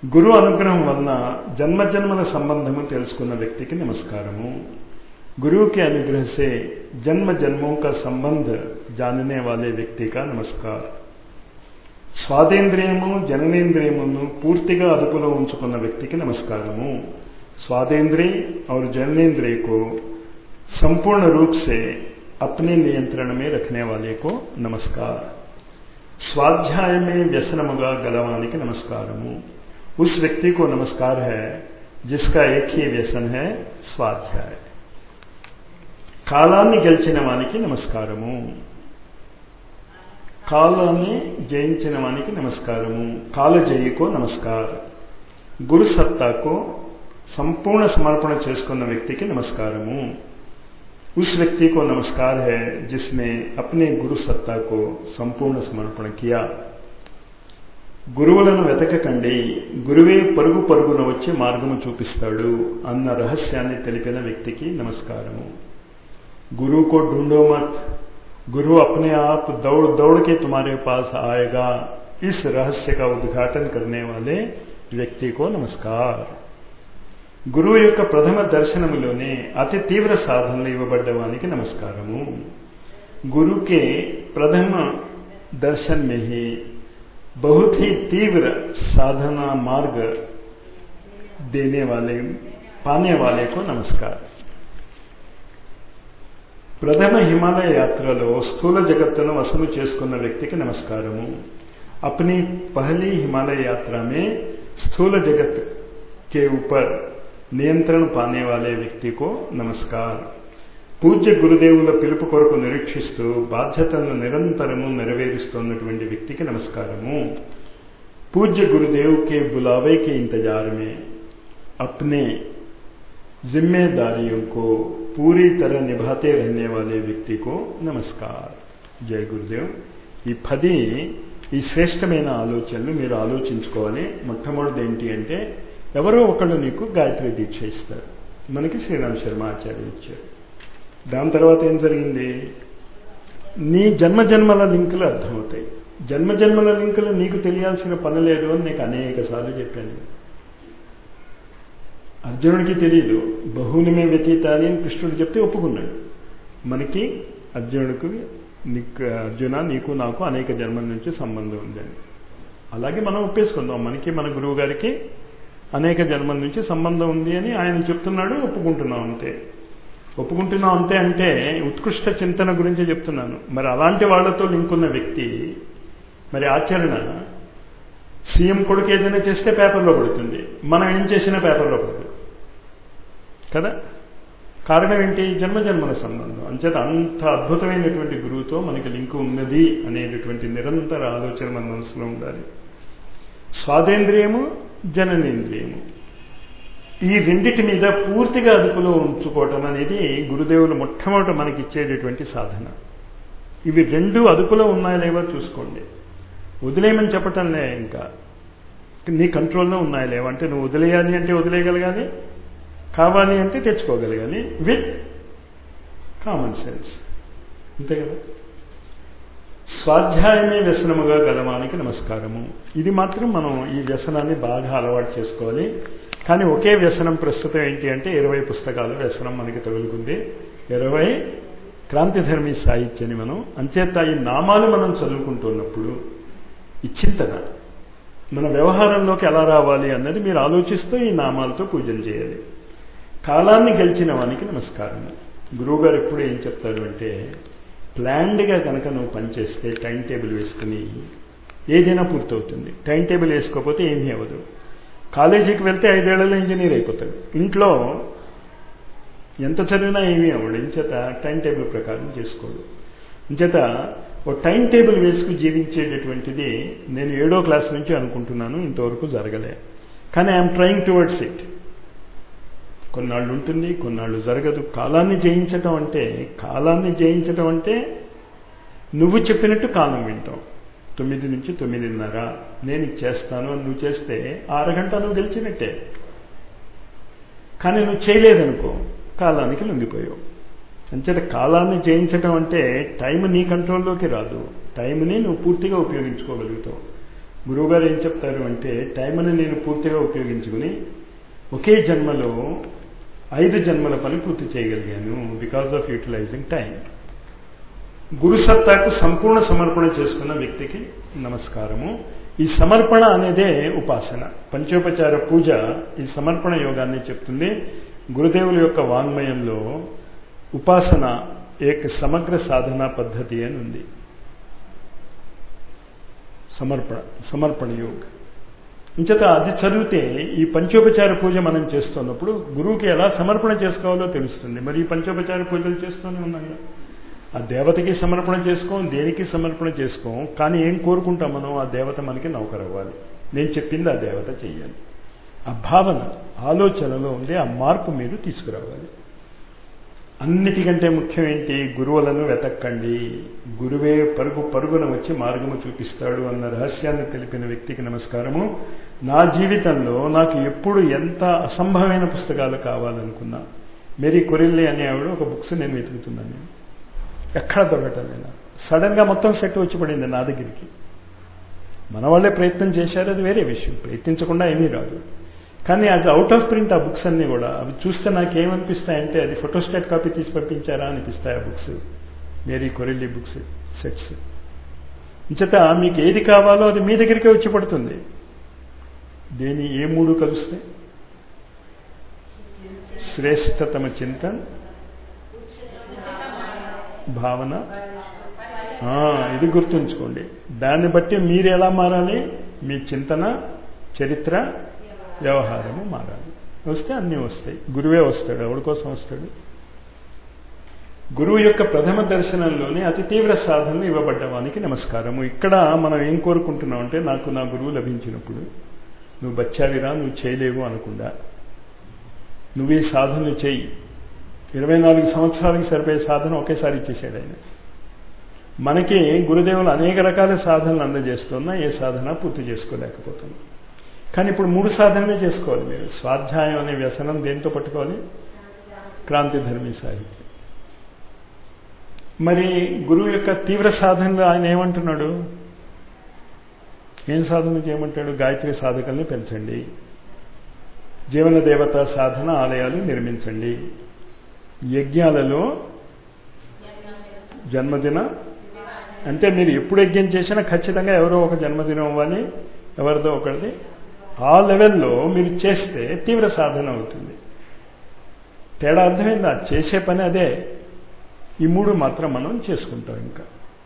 గురు అనుగ్రహం వలన జన్మజన్మల సంబంధము తెలుసుకున్న వ్యక్తికి నమస్కారము गुरु के अनुग्रह से जन्म जन्मों का संबंध जानने वाले व्यक्ति का नमस्कार స్వాదేంద్రియము జననేంద్రియమును పూర్తిగా అదుపులో ఉంచుకున్న వ్యక్తికి నమస్కారము स्वादेंद्रिय और जननेन्द्रिय को संपूर्ण रूप से अपने नियंत्रण में रखने वाले को नमस्कार स्वाध्याय में व्यसनमुगा गलवाనికి నమస్కారము उस व्यक्ति को नमस्कार है जिसका एक ही व्यसन है स्वाध्याय కాలాన్ని గెలిచిన వానికి నమస్కారము కాలాన్ని జయించిన వానికి నమస్కారము కాలజయికో నమస్కార్ గురు సత్తాకు సంపూర్ణ సమర్పణ చేసుకున్న వ్యక్తికి నమస్కారము उस व्यक्ति को नमस्कार है जिसने अपने गुरु सत्ता को संपूर्ण समर्पण किया గురువులను వెతకకండి గురువే పరుగు పరుగున వచ్చి మార్గము చూపిస్తాడు అన్న రహస్యాన్ని తెలిపిన వ్యక్తికి నమస్కారము गुरु को ढूंढो मत गुरु अपने आप दौड़ दौड़ के तुम्हारे पास आएगा इस रहस्य का उद्घाटन करने वाले व्यक्ति को नमस्कार గురువు యొక్క ప్రథమ దర్శనములోనే అతి తీవ్ర సాధనలు ఇవ్వబడ్డవానికి నమస్కారము गुरु के प्रथम दर्शन में ही बहुत ही तीव्र साधना मार्ग देने वाले पाने वाले को नमस्कार ప్రథమ హిమాలయ యాత్రలో స్థూల జగత్తును వసూలు చేసుకున్న వ్యక్తికి నమస్కారము अपनी पहली हिमालय यात्रा में स्थूल जगत के ऊपर నియంత్రణ పానే వాలే వ్యక్తి కో నమస్కార్ పూజ్య గురుదేవుల పిలుపు కొరకు నిరీక్షిస్తూ బాధ్యతలను నిరంతరము నెరవేరుస్తున్నటువంటి వ్యక్తికి నమస్కారము పూజ్య గురుదేవ్ కే బులావే కే ఇంతజార్ మే अपने जिम्मेदारियों को पूरी तरह निभाते रहने वाले व्यक्ति को నమస్కార్ జై గురుదేవ్ ఈ పది ఈ శ్రేష్టమైన ఆలోచనలు మీరు ఆలోచించుకోవాలి మొట్టమొదటిది ఏంటి అంటే ఎవరో ఒకళ్ళు నీకు గాయత్రి దీక్ష ఇస్తారు మనకి శ్రీరామ్ శర్మ ఆచార్య ఇచ్చారు దాని తర్వాత ఏం జరిగింది నీ జన్మ జన్మల లింకులు అర్థమవుతాయి జన్మ జన్మల లింకులు నీకు తెలియాల్సిన పని లేదు అని నీకు అనేక సార్లు చెప్పాను అర్జునుడికి తెలియదు బహునిమే వ్యతీతాన్ని అని కృష్ణుడు చెప్తే ఒప్పుకున్నాడు మనకి అర్జునుడికి నీకు అర్జున నీకు నాకు అనేక జన్మల నుంచి సంబంధం ఉందని అలాగే మనం ఒప్పేసుకుందాం మనకి మన గురువు గారికి అనేక జన్మల నుంచి సంబంధం ఉంది అని ఆయన చెప్తున్నాడు ఒప్పుకుంటున్నాం అంతే ఒప్పుకుంటున్నాం అంతే అంటే ఉత్కృష్ట చింతన గురించి చెప్తున్నాను మరి అలాంటి వాళ్లతో లింక్ ఉన్న వ్యక్తి మరి ఆచరణ సీఎం కొడుకు ఏదైనా చేస్తే పేపర్లో పడుతుంది మనం ఏం చేసినా పేపర్లో పడుతుంది కదా కారణం ఏంటి జన్మజన్మల సంబంధం అంచేత అంత అద్భుతమైనటువంటి గురువుతో మనకి లింక్ ఉన్నది అనేటటువంటి నిరంతర ఆలోచన మన మనసులో ఉండాలి స్వాదేంద్రియము జననేంద్రియము ఈ రెండిటి మీద పూర్తిగా అదుపులో ఉంచుకోవటం అనేది గురుదేవులు మొట్టమొదట మనకి ఇచ్చేటటువంటి సాధన ఇవి రెండు అదుపులో ఉన్నాయో లేవో చూసుకోండి వదిలేయమని చెప్పటంలే ఇంకా నీ కంట్రోల్లో ఉన్నాయో లేవో అంటే నువ్వు వదిలేయాలి అంటే వదిలేయగలగాలి కావాలి అంటే తెచ్చుకోగలగాలి విత్ కామన్ సెన్స్ అంతే కదా స్వాధ్యాయమే వ్యసనముగా గలవానికి నమస్కారము ఇది మాత్రం మనం ఈ వ్యసనాన్ని బాగా అలవాటు చేసుకోవాలి కానీ ఒకే వ్యసనం ప్రస్తుతం ఏంటి అంటే ఇరవై పుస్తకాలు వ్యసనం మనకి తగులుకుంది ఇరవై క్రాంతిధర్మి సాహిత్యాన్ని మనం అంచేత ఈ నామాలు మనం చదువుకుంటున్నప్పుడు ఈ చింతన మన వ్యవహారంలోకి ఎలా రావాలి అన్నది మీరు ఆలోచిస్తూ ఈ నామాలతో పూజలు చేయాలి కాలాన్ని గెలిచిన వానికి నమస్కారం గురువుగారు ఎప్పుడు ఏం చెప్తారు అంటే ప్లాన్డ్గా కనుక నువ్వు పనిచేస్తే టైం టేబుల్ వేసుకుని ఏదైనా పూర్తవుతుంది టైం టేబుల్ వేసుకోకపోతే ఏమీ అవ్వదు కాలేజీకి వెళ్తే ఐదేళ్లలో ఇంజనీర్ అయిపోతాడు ఇంట్లో ఎంత చదివినా ఏమీ అవ్వడు ఇంచేత టైం టేబుల్ ప్రకారం చేసుకోడు ఇంచేత ఓ టైం టేబుల్ వేసుకు జీవించేటటువంటిది నేను ఏడో క్లాస్ నుంచి అనుకుంటున్నాను ఇంతవరకు జరగలే కానీ ఐఎమ్ ట్రయింగ్ టువర్డ్స్ ఇట్ కొన్నాళ్ళు ఉంటుంది కొన్నాళ్ళు జరగదు కాలాన్ని జయించటం అంటే కాలాన్ని జయించటం అంటే నువ్వు చెప్పినట్టు కాలం వింటాం తొమ్మిది నుంచి తొమ్మిదిన్నర నేను చేస్తాను అని నువ్వు చేస్తే అరగంట నువ్వు గెలిచినట్టే కానీ నువ్వు చేయలేదనుకో కాలానికి లొంగిపోయావు అంచేత కాలాన్ని జయించడం అంటే టైం నీ కంట్రోల్లోకి రాదు టైంని నువ్వు పూర్తిగా ఉపయోగించుకోగలుగుతావు గురువుగారు ఏం చెప్తారు అంటే టైంని నేను పూర్తిగా ఉపయోగించుకుని ఒకే జన్మలో ఐదు జన్మల పని పూర్తి చేయగలిగాను బికాజ్ ఆఫ్ యూటిలైజింగ్ టైం గురుసత్తాకు సంపూర్ణ సమర్పణ చేసుకున్న వ్యక్తికి నమస్కారము ఈ సమర్పణ అనేదే ఉపాసన పంచోపచార పూజ ఈ సమర్పణ యోగాన్ని చెప్తుంది గురుదేవుల యొక్క వాంగ్మయంలో ఉపాసన ఏక సమగ్ర సాధనా పద్ధతి అని ఉంది సమర్పణ సమర్పణ యోగ ఇంచేత అది చదివితే ఈ పంచోపచార పూజ మనం చేస్తున్నప్పుడు గురువుకి ఎలా సమర్పణ చేసుకోవాలో తెలుస్తుంది మరి ఈ పంచోపచార పూజలు చేస్తూనే ఉన్నాం ఆ దేవతకి సమర్పణ చేసుకోం దేనికి సమర్పణ చేసుకోం కానీ ఏం కోరుకుంటాం మనం ఆ దేవత మనకి నౌకరవ్వాలి నేను చెప్పింది ఆ దేవత చెయ్యాలి ఆ భావన ఆలోచనలో ఉండే ఆ మార్పు మీరు తీసుకురావాలి అన్నిటికంటే ముఖ్యం ఏంటి గురువులను వెతక్కండి గురువే పరుగు పరుగున వచ్చి మార్గము చూపిస్తాడు అన్న రహస్యాన్ని తెలిపిన వ్యక్తికి నమస్కారము నా జీవితంలో నాకు ఎప్పుడు ఎంత అసంభవమైన పుస్తకాలు కావాలనుకున్నా మేరీ కొరిల్లి అనే ఆవిడ ఒక బుక్స్ నేను వెతుకుతున్నాను నేను ఎక్కడ దొరకటం లేదా సడన్గా మొత్తం సెట్ వచ్చి పడింది నా దగ్గరికి మన వాళ్ళే ప్రయత్నం చేశారు అది వేరే విషయం ప్రయత్నించకుండా ఏమీ రాదు కానీ అది అవుట్ ఆఫ్ ప్రింట్ ఆ బుక్స్ అన్నీ కూడా అవి చూస్తే నాకేమనిపిస్తాయంటే అది ఫోటోస్టాట్ కాపీ తీసి పంపించారా అనిపిస్తాయి ఆ books Mary Corelli books sets ఇంచేత మీకు ఏది కావాలో అది మీ దగ్గరికే వచ్చి పడుతుంది దేని ఏ మూడు కలుస్తే శ్రేష్టతమ చింతన్ భావన ఇది గుర్తుంచుకోండి దాన్ని బట్టి మీరు ఎలా మారాలి మీ చింతన చరిత్ర వ్యవహారము మారాలి వస్తే అన్నీ వస్తాయి గురువే వస్తాడు ఎవరి కోసం వస్తాడు గురువు యొక్క ప్రథమ దర్శనంలోనే అతి తీవ్ర సాధనలు ఇవ్వబడ్డవానికి నమస్కారము ఇక్కడ మనం ఏం కోరుకుంటున్నాం అంటే నాకు నా గురువు లభించినప్పుడు నువ్వు బచ్చావిరా నువ్వు చేయలేవు అనకుండా నువ్వు ఈ సాధనలు చేయి ఇరవై నాలుగు సంవత్సరాలకి సరిపోయే సాధన ఒకేసారి ఇచ్చేసాడు ఆయన మనకి గురుదేవులు అనేక రకాల సాధనలు అందజేస్తున్నా ఏ సాధన పూర్తి చేసుకోలేకపోతున్నాం కానీ ఇప్పుడు మూడు సాధనలే చేసుకోవాలి మీరు స్వాధ్యాయం అనే వ్యసనం దేంతో పట్టుకోవాలి క్రాంతి ధర్మీ సాహిత్యం మరి గురువు యొక్క తీవ్ర సాధనలు ఆయన ఏమంటున్నాడు ఏం సాధన చేయమంటాడు గాయత్రి సాధకుల్ని పెంచండి జీవన దేవత సాధన ఆలయాలు నిర్మించండి యజ్ఞాలలో జన్మదిన అంటే మీరు ఎప్పుడు యజ్ఞం చేసినా ఖచ్చితంగా ఎవరో ఒక జన్మదినం అవ్వాలి ఎవరిదో ఒకరిది ఆ లెవెల్లో మీరు చేస్తే తీవ్ర సాధన అవుతుంది తేడా అర్థమైందా చేసే పని అదే ఈ మూడు మాత్రం మనం చేసుకుంటాం ఇంకా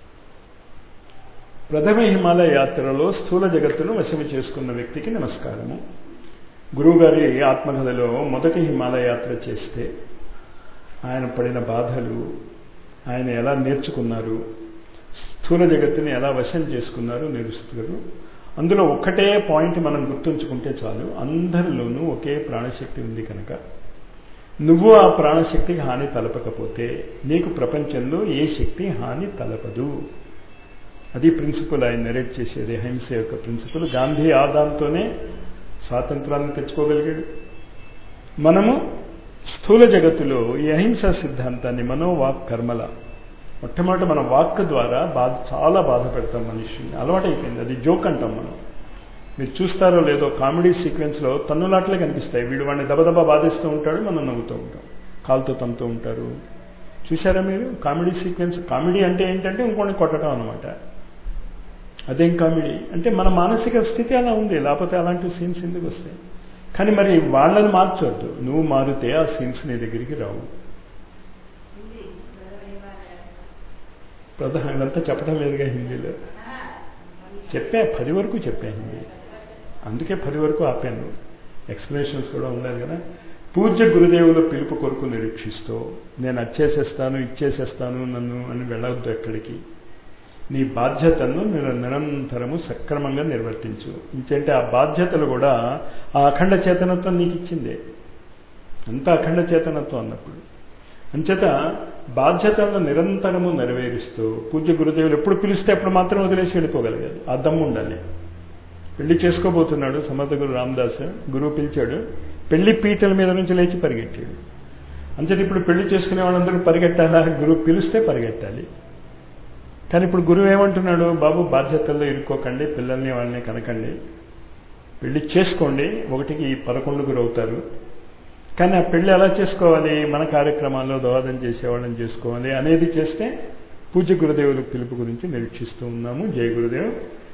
ప్రథమ హిమాలయ యాత్రలో స్థూల జగత్తును వశము చేసుకున్న వ్యక్తికి నమస్కారము గురువుగారి ఆత్మకథలో మొదటి హిమాలయ యాత్ర చేస్తే ఆయన పడిన బాధలు ఆయన ఎలా నేర్చుకున్నారు స్థూల జగత్తుని ఎలా వశం చేసుకున్నారు నేర్చుతారు అందులో ఒక్కటే పాయింట్ మనం గుర్తుంచుకుంటే చాలు అందరిలోనూ ఒకే ప్రాణశక్తి ఉంది కనుక నువ్వు ఆ ప్రాణశక్తికి హాని తలపకపోతే నీకు ప్రపంచంలో ఏ శక్తి హాని తలపదు అది ప్రిన్సిపల్ ఆయన నెరేట్ చేసేది అహింస యొక్క ప్రిన్సిపల్ గాంధీ ఆదాంతోనే స్వాతంత్రాన్ని తెచ్చుకోగలిగాడు మనము స్థూల జగత్తులో ఈ అహింసా సిద్ధాంతాన్ని మనోవాక్ కర్మల మొట్టమొదటి మన వాక్ ద్వారా బాధ చాలా బాధ పెడతాం మనిషిని అలవాటైపోయింది అది జోక్ అంటాం మనం మీరు చూస్తారో లేదో కామెడీ సీక్వెన్స్లో తన్నులాట్లే కనిపిస్తాయి వీడు వాడిని దబదబా బాధిస్తూ ఉంటాడు మనం నవ్వుతూ ఉంటాం కాలుతో తమ్ముతూ ఉంటారు చూసారా మీరు కామెడీ సీక్వెన్స్ కామెడీ అంటే ఏంటంటే ఇంకోటి కొట్టడం అనమాట అదేం కామెడీ అంటే మన మానసిక స్థితి అలా ఉంది లేకపోతే అలాంటి సీన్స్ ఎందుకు వస్తాయి కానీ మరి వాళ్ళని మార్చొద్దు నువ్వు మారితే ఆ సీన్స్ నీ దగ్గరికి రావు ప్రధాన ఇదంతా చెప్పడం లేదుగా హిందీలో చెప్పా పది వరకు చెప్పా హిందీ అందుకే పది వరకు ఆపాను ఎక్స్ప్లెనేషన్స్ కూడా ఉండాలి కదా పూజ్య గురుదేవుల పిలుపు కొరకు నిరీక్షిస్తూ నేను అచ్చేసేస్తాను ఇచ్చేసేస్తాను నన్ను అని వెళ్ళవద్దు ఎక్కడికి నీ బాధ్యతను నేను నిరంతరము సక్రమంగా నిర్వర్తించు ఇంకంటే ఆ బాధ్యతలు కూడా ఆ అఖండ చేతనత్వం నీకు ఇచ్చిందే అంతా అఖండ చేతనత్వం అన్నప్పుడు అంచేత బాధ్యతలను నిరంతరము నెరవేరుస్తూ పూజ్య గురుదేవులు ఎప్పుడు పిలిస్తే అప్పుడు మాత్రం వదిలేసి వెళ్ళిపోగలిగారు ఆ దమ్ము ఉండాలి పెళ్లి చేసుకోబోతున్నాడు సమర్థ గురు రామదాస్ గురువు పిలిచాడు పెళ్లి పీటల మీద నుంచి లేచి పరిగెట్టాడు అంచేత ఇప్పుడు పెళ్లి చేసుకునే వాళ్ళందరూ పరిగెట్టాలా గురువు పిలిస్తే పరిగెట్టాలి కానీ ఇప్పుడు గురువు ఏమంటున్నాడు బాబు బాధ్యతల్లో ఇరుక్కోకండి పిల్లల్ని వాళ్ళని కనకండి పెళ్లి చేసుకోండి ఒకటికి పదకొండుగురు అవుతారు కానీ ఆ పెళ్లి ఎలా చేసుకోవాలి మన కార్యక్రమాల్లో దోహదం చేసేవాళ్ళని చేసుకోవాలి అనేది చేస్తే పూజ్య గురుదేవుల పిలుపు గురించి నిరీక్షిస్తూ ఉన్నాము జయ గురుదేవ్